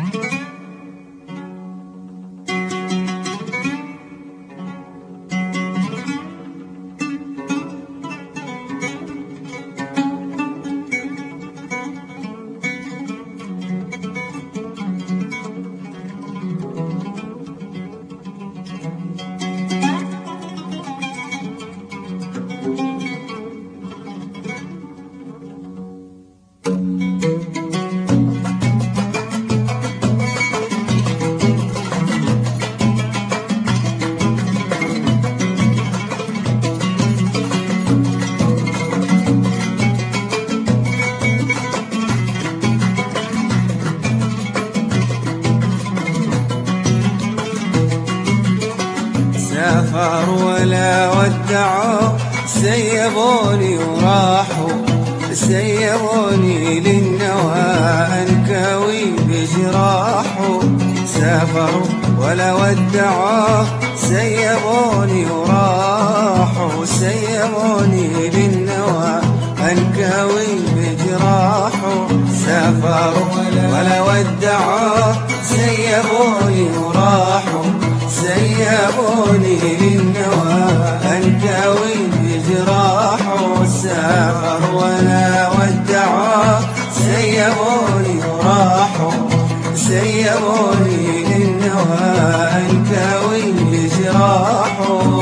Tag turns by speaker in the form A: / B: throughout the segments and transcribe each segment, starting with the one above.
A: سافر ولا ودعوا سيبوني وراحوا سيبوني للنوى انكوي بجراحه سافروا ولا ودعوا سيبوني وراحوا سيبوني للنوى انكوي بجراحه سافروا ولا ودعوا سيبوني وراحوا سيبوني للنوى انكوي بجراحه سافر ولا ودعوا سيبوني وراحوا سيبوني للنوى انكوي بجراحه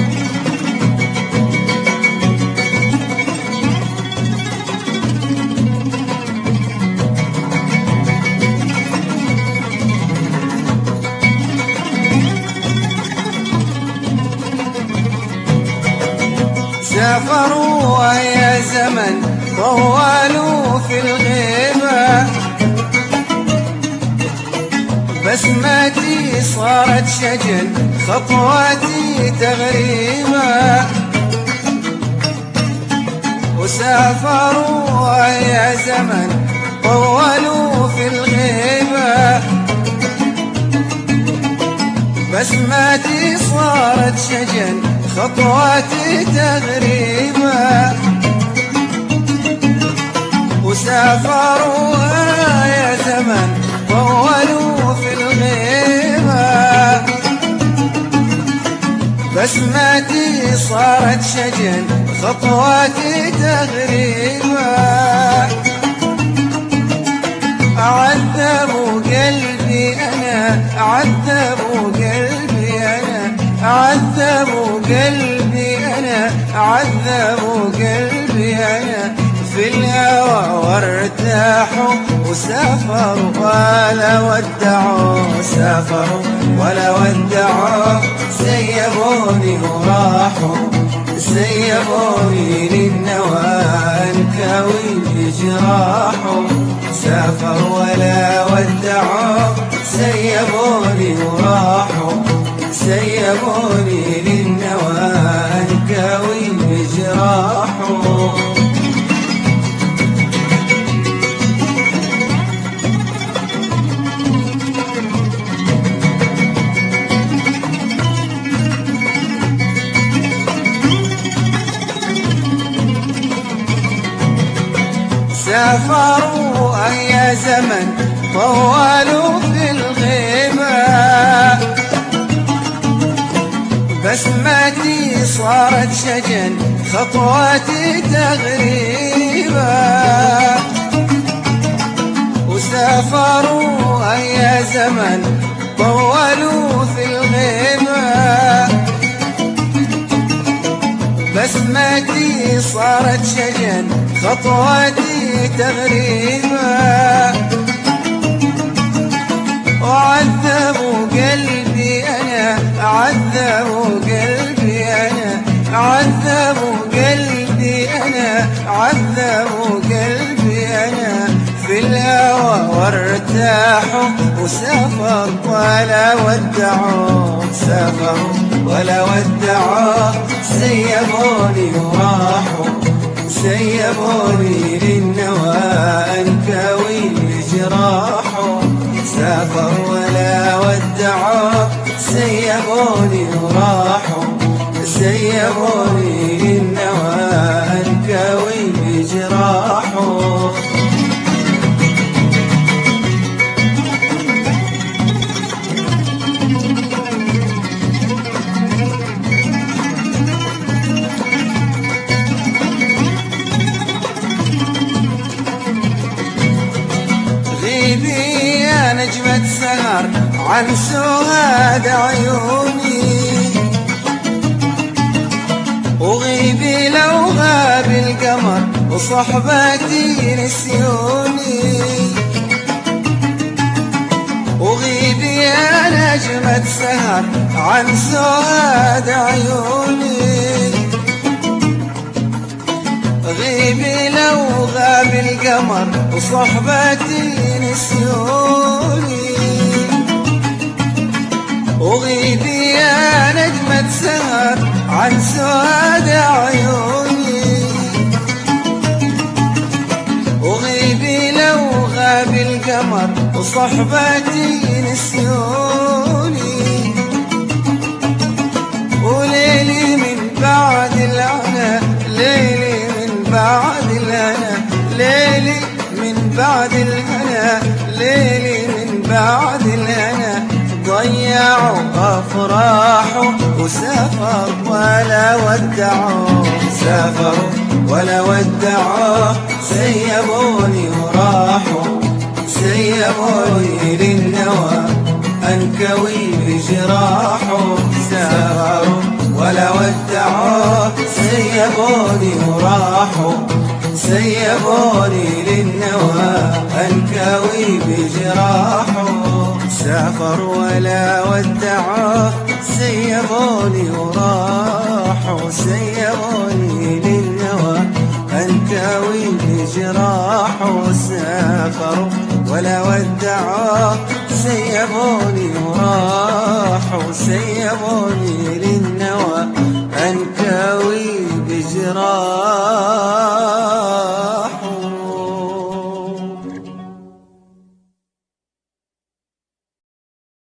A: سافروا يا زمن طولوا في الغيبة بسمتي صارت شجن خطواتي تغريبة وسافروا يا زمن طولوا في الغيبة بسمتي صارت شجن خطواتي تغريبة وسافروا يا زمن طولوا في الغيبة بسمتي صارت شجن خطواتي تغريبة عذبوا قلبي أنا عذبوا قلبي أنا عذبوا قلبي أنا عذبوا قلبي أنا في الهوى وارتاحوا وسافروا ولا ودعوا سافروا ولا ودعوا سيبوني وراحوا سيبوني للنوى انكوي بجراحه سافروا ولا ودعوا سيبوني وراحوا سيبوني للنوى انكوي بجراحه سافروا أي زمن طولوا في الغيبة بسمتي صارت شجن خطواتي تغريبة وسافروا أي زمن طولوا في الغيبة بسمتي صارت شجن خطواتي تغريبة وعذبوا قلبي أنا عذبوا قلبي أنا عذبوا قلبي أنا عذبوا قلبي أنا في الهوى وارتاحوا وسافر ولا ودعوا سافروا ولا ودعوا سيبوني وراحوا سيبوني للنوى انكوي جراحه سافر ولا ودعوا سيبوني وراحوا سيبوني للنوى انكوي جراحه نجمة سهر عن سواد عيوني وغيبي لو غاب القمر وصحبتي نسيوني وغيبي يا نجمة سهر عن سواد عيوني غيبي لو غاب القمر وصحبتي نسيوني وغيبي يا نجمة سهر عن سواد عيوني وغيبي لو غاب القمر وصحبتي نسيوني وليلي من بعد العنا ليلي من بعد الهنا ليلي من بعد الهنا ليلي من بعد الهنا ضيعوا أفراحه وسافر ولا ودعوا سافروا ولا ودعوا سيبوني وراحوا سيبوني للنوى أنكوي بجراحه سافروا ولا ودعوا سيبوني وراحوا سيبوني للنوى أنكوي بجراحه سافروا ولا ودعوا سيبوني وراحوا سيبوني للنوى أنكوي بجراحه سافروا ولا ودعوا سيبوني وراحوا سيبوني للنوى أنكوي بجراحه